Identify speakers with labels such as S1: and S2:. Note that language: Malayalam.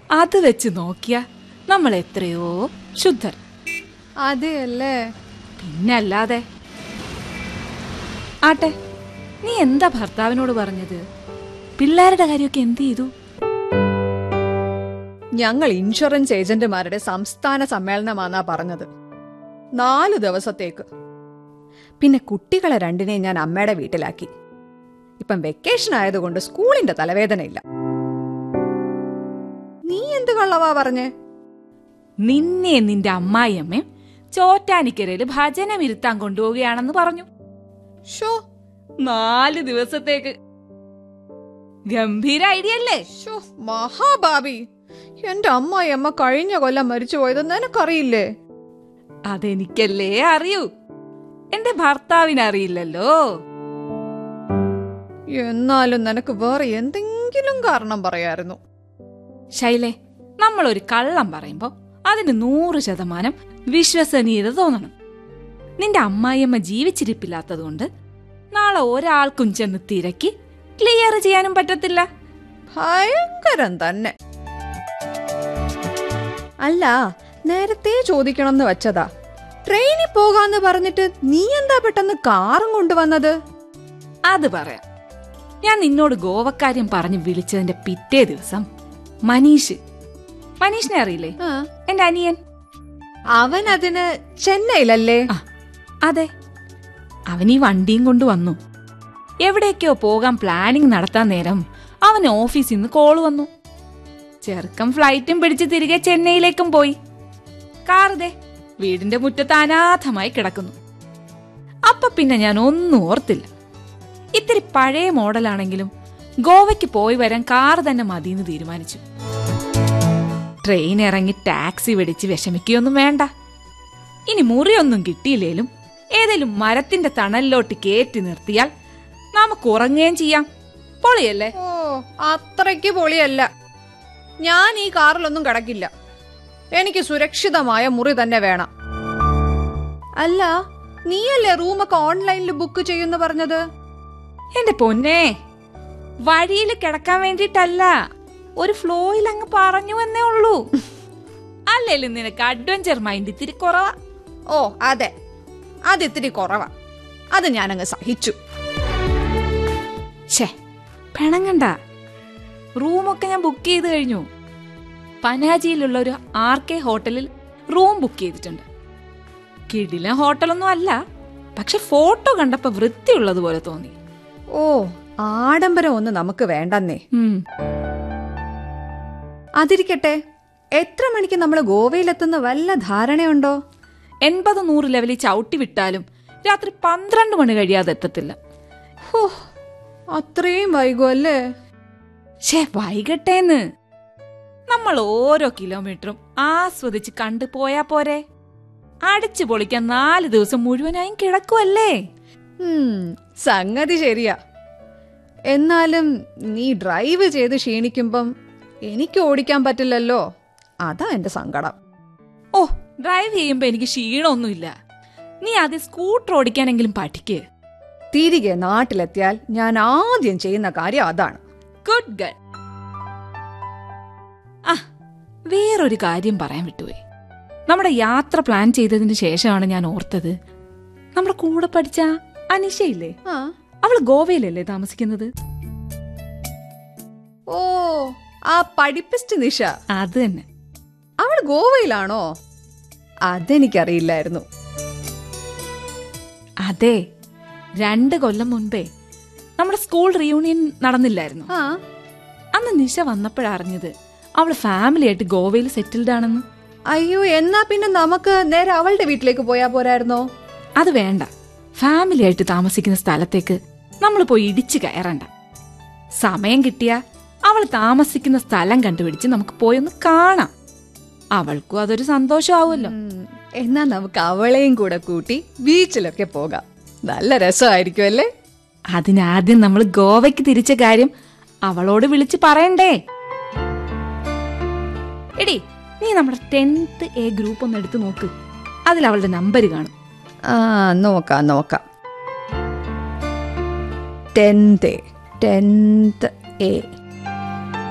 S1: അത് വെച്ച് നോക്കിയ നമ്മൾ എത്രയോ ശുദ്ധർ
S2: അതെയല്ലേ
S1: പിന്നല്ലാതെ ആട്ടെ നീ എന്താ ഭർത്താവിനോട് പറഞ്ഞത് പിള്ളേരുടെ കാര്യമൊക്കെ എന്ത് ചെയ്തു
S2: ഞങ്ങൾ ഇൻഷുറൻസ് ഏജന്റുമാരുടെ സംസ്ഥാന സമ്മേളനമാന്നാ പറഞ്ഞത് നാല് ദിവസത്തേക്ക് പിന്നെ കുട്ടികളെ രണ്ടിനെയും ഞാൻ അമ്മയുടെ വീട്ടിലാക്കി ഇപ്പം വെക്കേഷൻ ആയതുകൊണ്ട് സ്കൂളിന്റെ തലവേദനയില്ല നീ എന്ത് കള്ളവാ പറഞ്ഞേ
S1: നിന്നെ നിന്റെ അമ്മായിയമ്മയും ചോറ്റാനിക്കരയിൽ ഭജനം ഇരുത്താൻ കൊണ്ടുപോവുകയാണെന്ന് പറഞ്ഞു
S2: ഷോ
S1: നാല് ദിവസത്തേക്ക് ഗംഭീര ഐഡിയ അല്ലേ
S2: ഷോ മഹാഭാബി എന്റെ അമ്മായിയമ്മ കഴിഞ്ഞ കൊല്ലം മരിച്ചു പോയത് നിനക്കറിയില്ലേ
S1: അതെനിക്കല്ലേ അറിയൂ എന്റെ ഭർത്താവിന് അറിയില്ലല്ലോ
S2: എന്നാലും നിനക്ക് വേറെ എന്തെങ്കിലും കാരണം പറയായിരുന്നു
S1: ശൈലേ നമ്മൾ ഒരു കള്ളം പറയുമ്പോ അതിന് നൂറ് ശതമാനം വിശ്വസനീയത തോന്നണം നിന്റെ അമ്മായിയമ്മ ജീവിച്ചിരിപ്പില്ലാത്തതുകൊണ്ട് നാളെ ഒരാൾക്കും ചെന്ന് തിരക്കി ക്ലിയർ ചെയ്യാനും പറ്റത്തില്ല
S2: ഭയങ്കരം തന്നെ അല്ല നേരത്തെ ചോദിക്കണമെന്ന് വെച്ചതാ ട്രെയിനിൽ പോകാന്ന് പറഞ്ഞിട്ട് നീ എന്താ പെട്ടെന്ന് കാറും കൊണ്ടുവന്നത്
S1: അത് പറയാം ഞാൻ നിന്നോട് ഗോവക്കാര്യം പറഞ്ഞ് വിളിച്ചതിന്റെ പിറ്റേ ദിവസം മനീഷ് മനീഷിനെ അറിയില്ലേ എന്റെ അനിയൻ
S2: അവൻ അതിന് ചെന്നൈയിലല്ലേ
S1: ആ അതെ അവൻ ഈ വണ്ടിയും കൊണ്ട് വന്നു എവിടേക്കോ പോകാൻ പ്ലാനിങ് നടത്താൻ നേരം അവന് ഓഫീസിൽ നിന്ന് കോള് വന്നു ചെറുക്കം ഫ്ലൈറ്റും പിടിച്ച് തിരികെ ചെന്നൈയിലേക്കും പോയി കാറുതേ വീടിന്റെ മുറ്റത്ത് അനാഥമായി കിടക്കുന്നു അപ്പൊ പിന്നെ ഞാൻ ഒന്നും ഓർത്തില്ല ഇത്തിരി പഴയ മോഡലാണെങ്കിലും ഗോവയ്ക്ക് പോയി വരാൻ കാർ തന്നെ മതിയെന്ന് തീരുമാനിച്ചു ട്രെയിൻ ഇറങ്ങി ടാക്സി വെടിച്ച് വിഷമിക്കുകയൊന്നും വേണ്ട ഇനി മുറിയൊന്നും കിട്ടിയില്ലേലും ഏതെങ്കിലും മരത്തിന്റെ തണലിലോട്ട് കയറ്റി നിർത്തിയാൽ നമുക്ക് ഉറങ്ങുകയും ചെയ്യാം പൊളിയല്ലേ
S2: ഓ അത്രയ്ക്ക് പൊളിയല്ല ഞാൻ ഈ കാറിലൊന്നും കിടക്കില്ല എനിക്ക് സുരക്ഷിതമായ മുറി തന്നെ വേണം അല്ല നീയല്ലേ റൂമൊക്കെ ഓൺലൈനിൽ ബുക്ക് ചെയ്യുന്ന പറഞ്ഞത്
S1: എന്റെ പൊന്നെ വഴിയിൽ കിടക്കാൻ വേണ്ടിയിട്ടല്ല ഒരു ഫ്ലോയിൽ അങ്ങ് പറഞ്ഞു എന്നേ ഉള്ളൂ അല്ലേലും നിനക്ക് അഡ്വഞ്ചർ മൈൻഡ് ഇത്തിരി കുറവാ
S2: ഓ അതെ അതിത്തിരി കുറവാ അത് ഞാനങ്ങ് സഹിച്ചു
S1: ഷേ പിണങ്ങണ്ട റൂമൊക്കെ ഞാൻ ബുക്ക് ചെയ്ത് കഴിഞ്ഞു പനാജിയിലുള്ള ഒരു ആർ കെ ഹോട്ടലിൽ റൂം ബുക്ക് ചെയ്തിട്ടുണ്ട് കിടിലൻ ഹോട്ടലൊന്നും അല്ല പക്ഷെ ഫോട്ടോ കണ്ടപ്പോ വൃത്തിയുള്ളതുപോലെ തോന്നി
S2: ഓ ആഡംബരം ഒന്നും നമുക്ക് വേണ്ടെന്നേ
S1: ഉം.
S2: അതിരിക്കട്ടെ എത്ര മണിക്ക് നമ്മൾ ഗോവയിലെത്തുന്ന വല്ല ധാരണയുണ്ടോ
S1: എൺപത് നൂറ് ലെവലിൽ ചവിട്ടി വിട്ടാലും രാത്രി പന്ത്രണ്ട് മണി കഴിയാതെ എത്തത്തില്ല
S2: ഹോ അത്രയും വൈകുമല്ലേ
S1: ഷേ വൈകട്ടേന്ന് നമ്മൾ ഓരോ കിലോമീറ്ററും ആസ്വദിച്ച് കണ്ടു പോയാ പോരെ അടിച്ചു പൊളിക്കാൻ നാല് ദിവസം മുഴുവനായും കിടക്കുമല്ലേ
S2: ഉം, സംഗതി ശരിയാ എന്നാലും നീ ഡ്രൈവ് ചെയ്ത് ക്ഷീണിക്കുമ്പം എനിക്ക് ഓടിക്കാൻ പറ്റില്ലല്ലോ അതാ എന്റെ സങ്കടം
S1: ഓ ഡ്രൈവ് ചെയ്യുമ്പോ എനിക്ക് ക്ഷീണമൊന്നുമില്ല നീ ആദ്യം സ്കൂട്ടർ ഓടിക്കാനെങ്കിലും പഠിക്ക്
S2: തിരികെ നാട്ടിലെത്തിയാൽ ഞാൻ ആദ്യം ചെയ്യുന്ന കാര്യം അതാണ്
S1: ഗുഡ് ഗൾ ആ വേറൊരു കാര്യം പറയാൻ വിട്ടുപോയി നമ്മുടെ യാത്ര പ്ലാൻ ചെയ്തതിന് ശേഷമാണ് ഞാൻ ഓർത്തത് നമ്മുടെ കൂടെ പഠിച്ച അനിഷയില്ലേ
S2: ആ
S1: അവള് ഗോവയിലല്ലേ താമസിക്കുന്നത്
S2: ഓ ആ പഠിപ്പിസ്റ്റ് നിഷ
S1: അത് തന്നെ
S2: അവൾ ഗോവയിലാണോ അതെനിക്കറിയില്ലായിരുന്നു
S1: അതെ രണ്ട് കൊല്ലം മുൻപേ നമ്മുടെ സ്കൂൾ റിയൂണിയൻ നടന്നില്ലായിരുന്നു
S2: ആ
S1: അന്ന് നിശ വന്നപ്പോഴറിഞ്ഞത് അവള് ഫാമിലി ആയിട്ട് ഗോവയിൽ സെറ്റിൽഡ് ആണെന്ന്
S2: അയ്യോ എന്നാ പിന്നെ നമുക്ക് നേരെ അവളുടെ വീട്ടിലേക്ക് പോയാ പോരായിരുന്നോ
S1: അത് വേണ്ട ഫാമിലി ആയിട്ട് താമസിക്കുന്ന സ്ഥലത്തേക്ക് നമ്മൾ പോയി ഇടിച്ചു കയറണ്ട സമയം കിട്ടിയ അവൾ താമസിക്കുന്ന സ്ഥലം കണ്ടുപിടിച്ച് നമുക്ക് പോയി ഒന്ന് കാണാം അവൾക്കും അതൊരു സന്തോഷമാവുമല്ലോ
S2: ഉം, എന്നാ നമുക്ക് അവളെയും കൂടെ കൂട്ടി ബീച്ചിലൊക്കെ പോകാം നല്ല രസമായിരിക്കും അല്ലേ
S1: അതിനാദ്യം നമ്മൾ ഗോവയ്ക്ക് തിരിച്ച കാര്യം അവളോട് വിളിച്ച് പറയണ്ടേ എടി നീ നമ്മുടെ ടെൻത്ത് എ ഗ്രൂപ്പ് ഒന്ന് എടുത്തു നോക്ക് അതിൽ അവളുടെ നമ്പർ കാണും
S2: ആ നോക്കാം നോക്കാം ടെൻത്ത് ടെൻത്ത് എ